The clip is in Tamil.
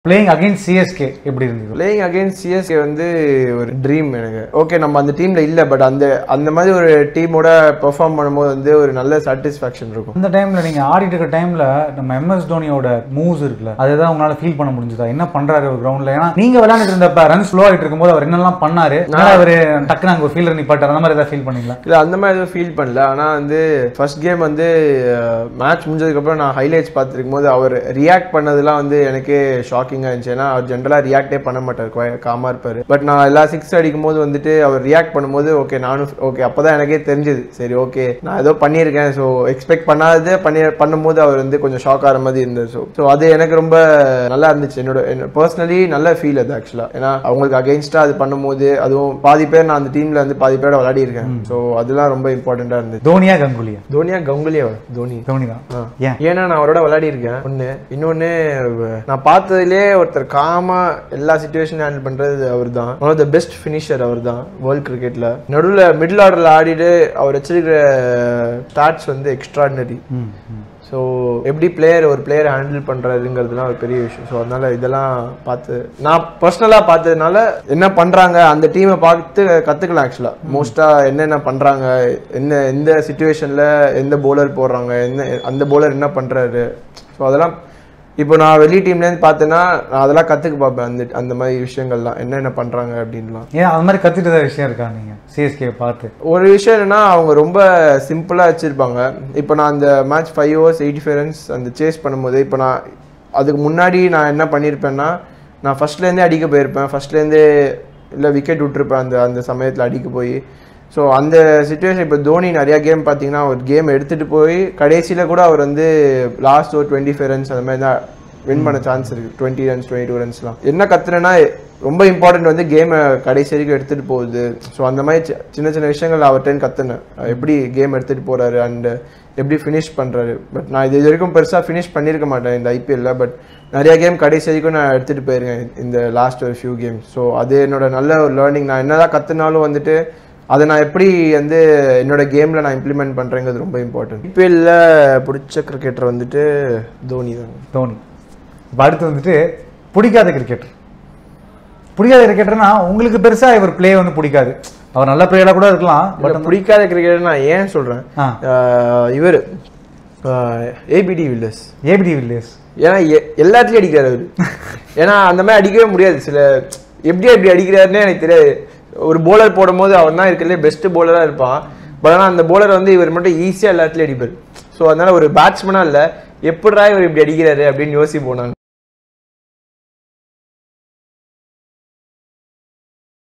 பிளேயிங் அகைன்ஸ்ட் சிஎஸ்கே எப்படி இருந்தது பிளேயிங் அகைன்ஸ்ட் சிஎஸ்கே வந்து ஒரு ட்ரீம் எனக்கு ஓகே நம்ம அந்த டீம்ல இல்ல பட் அந்த அந்த மாதிரி ஒரு டீமோட பெர்ஃபார்ம் பண்ணும்போது வந்து ஒரு நல்ல சாட்டிஸ்ஃபேக்ஷன் இருக்கும் அந்த டைம்ல நீங்க ஆடிட்டு இருக்க டைம்ல நம்ம எம்எஸ் தோனியோட மூவ்ஸ் இருக்குல்ல அதுதான் உங்களால ஃபீல் பண்ண முடிஞ்சதா என்ன பண்றாரு ஒரு கிரவுண்ட்ல ஏன்னா நீங்க விளையாண்டுட்டு இருந்தப்ப ரன் ஸ்லோ ஆயிட்டு இருக்கும்போது அவர் என்னெல்லாம் பண்ணாரு அவர் டக்குனு அங்க ஒரு ஃபீல்டர் நிப்பாட்டார் அந்த மாதிரி ஏதாவது ஃபீல் பண்ணீங்களா இல்ல அந்த மாதிரி எதுவும் ஃபீல் பண்ணல ஆனா வந்து ஃபர்ஸ்ட் கேம் வந்து மேட்ச் முடிஞ்சதுக்கப்புறம் நான் ஹைலைட்ஸ் பார்த்துருக்கும் போது அவர் ரியாக்ட் பண்ணதெல்லாம் வந்து எனக்கே ஷாக்கிங்காக இருந்துச்சு ஏன்னா அவர் ஜென்ரலாக ரியாக்டே பண்ண மாட்டார் காமா இருப்பார் பட் நான் எல்லா சிக்ஸ் அடிக்கும் போது வந்துட்டு அவர் ரியாக்ட் பண்ணும்போது ஓகே நானும் ஓகே அப்பதான் எனக்கே தெரிஞ்சது சரி ஓகே நான் ஏதோ பண்ணியிருக்கேன் ஸோ எக்ஸ்பெக்ட் பண்ணாததே பண்ணி பண்ணும்போது அவர் வந்து கொஞ்சம் ஷாக் ஆகிற மாதிரி இருந்தது ஸோ ஸோ அது எனக்கு ரொம்ப நல்லா இருந்துச்சு என்னோட பர்சனலி நல்ல ஃபீல் அது ஆக்சுவலாக ஏன்னா அவங்களுக்கு அகெயின்ஸ்டாக அது பண்ணும்போது அதுவும் பாதி பேர் நான் அந்த டீமில் வந்து பாதி பேரோட விளையாடி இருக்கேன் ஸோ அதெல்லாம் ரொம்ப இம்பார்ட்டண்ட்டாக இருந்துச்சு தோனியா கங்குலியா தோனியா கங்குலியா தோனி தோனி தான் ஆ. ஏன் ஏன்னா நான் அவரோட விளையாடி இருக்கேன் ஒன்று இன்னொன்று நான் பார்த்ததுலே ஒருத்தர் காமா எல்லா சுச்சுவேஷனும் ஹேண்டில் பண்ணுறது அவர் தான் one of the best finisher அவர் தான் வேர்ல்ட் கிரிக்கெட்டில் நடுவில் மிடில் ஆர்டரில் ஆடிட்டு அவர் வச்சிருக்கிற ஸ்டாட்ஸ் வந்து எக்ஸ்ட்ராடினரி ம், ம். ஸோ எப்படி பிளேயர் ஒரு பிளேயர் ஹேண்டில் பண்ணுறதுங்கிறதுலாம் ஒரு பெரிய விஷயம் ஸோ அதனால இதெல்லாம் பார்த்து நான் பர்சனலாக பார்த்ததுனால என்ன பண்ணுறாங்க அந்த டீமை பார்த்து கற்றுக்கலாம் ஆக்சுவலாக மோஸ்ட்டாக என்னென்ன பண்ணுறாங்க என்ன எந்த சுச்சுவேஷனில் எந்த bowler போடுறாங்க என்ன அந்த bowler என்ன பண்ணுறாரு ஸோ அதெல்லாம் இப்போ நான் வெளி டீம்லேருந்து பார்த்தேன்னா நான் அதெல்லாம் கற்றுக்க பார்ப்பேன் அந்த அந்த மாதிரி விஷயங்கள்லாம் என்னென்ன பண்ணுறாங்க அப்படின்லாம் ஏன் அது மாதிரி கத்துட்டு ஏதாவது விஷயம் இருக்கா நீங்க சிஎஸ்கே பார்த்து ஒரு விஷயம் என்னன்னா அவங்க ரொம்ப சிம்பிளாக வச்சுருப்பாங்க இப்போ நான் அந்த match five overs eighty five runs அந்த சேஸ் பண்ணும்போது இப்போ நான் அதுக்கு முன்னாடி நான் என்ன பண்ணியிருப்பேன்னா நான் ஃபர்ஸ்ட்லேருந்தே அடிக்க போயிருப்பேன் ஃபர்ஸ்ட்லேருந்தே இல்லை விக்கெட் விட்டுருப்பேன் அந்த அந்த சமயத்தில் அடிக்க போய் ஸோ அந்த சுச்சுவேஷன் இப்போ தோனி நிறையா கேம் பார்த்தீங்கன்னா ஒரு கேம் எடுத்துகிட்டு போய் கடைசியில் கூட அவர் வந்து லாஸ்ட் ஒரு டுவெண்ட்டி ஃபைவ் ரன்ஸ் அந்த மாதிரி தான் வின் பண்ண சான்ஸ் இருக்குது டுவெண்ட்டி ரன்ஸ் டுவெண்ட்டி டூ ரன்ஸ்லாம் என்ன கத்துறேன்னா ரொம்ப இம்பார்ட்டன்ட் வந்து கேமை கடைசி வரைக்கும் எடுத்துகிட்டு போகுது ஸோ அந்த மாதிரி சி- சின்ன சின்ன விஷயங்கள் அவர்கிட்ட கற்றுனேன் எப்படி கேம் எடுத்துகிட்டு போகிறாரு அண்ட் எப்படி ஃபினிஷ் பண்ணுறாரு பட் நான் இது வரைக்கும் பெருசாக ஃபினிஷ் பண்ணியிருக்க மாட்டேன் இந்த ஐபிஎல்ல பட் நிறைய கேம் கடைசி வரைக்கும் நான் எடுத்துகிட்டு போயிருக்கேன் இந்த லாஸ்ட் ஒரு ஃபியூ கேம்ஸ் ஸோ அது என்னோட நல்ல ஒரு லேர்னிங் நான் என்னதான் கற்றுனாலும் வந்துட்டு அதை நான் எப்படி வந்து என்னோட கேமில் நான் இம்ப்ளிமெண்ட் பண்ணுறேங்கிறது ரொம்ப இம்பார்ட்டன்ட் ஐபிஎல்ல பிடிச்ச கிரிக்கெட்டர் வந்துட்டு தோனி தான் தோனி இப்போ அடுத்து வந்துட்டு பிடிக்காத கிரிக்கெட்டர் பிடிக்காத கிரிக்கெட்டர்னா உங்களுக்கு பெருசா இவர் ப்ளே வந்து பிடிக்காது அவர் நல்ல பிளேயராக கூட இருக்கலாம் பட் பட் பிடிக்காத கிரிக்கெட்டர் நான் ஏன் சொல்கிறேன் ஆ இவர் ஏபிடி வில்லர்ஸ் ஏபிடி வில்லியர்ஸ் ஏன்னா எ- எல்லாத்துலயும் அடிக்கிறாரு அவரு ஏன்னா அந்த மாதிரி அடிக்கவே முடியாது சில எப்படி எப்படி அடிக்கிறாருன்னே எனக்கு தெரியாது ஒரு போலர் போடும்போது அவன் தான் இருக்கிறதுலே பெஸ்ட் போலராக இருப்பான் பட் ஆனால் அந்த போலர் வந்து இவர் மட்டும் ஈஸியாக எல்லாத்துலேயும் அடிப்பார் ஸோ அதனால ஒரு பேட்ஸ்மனாக இல்லை எப்படிடா இவர் இப்படி அடிக்கிறாரு அப்படின்னு யோசிப்போம் நாங்க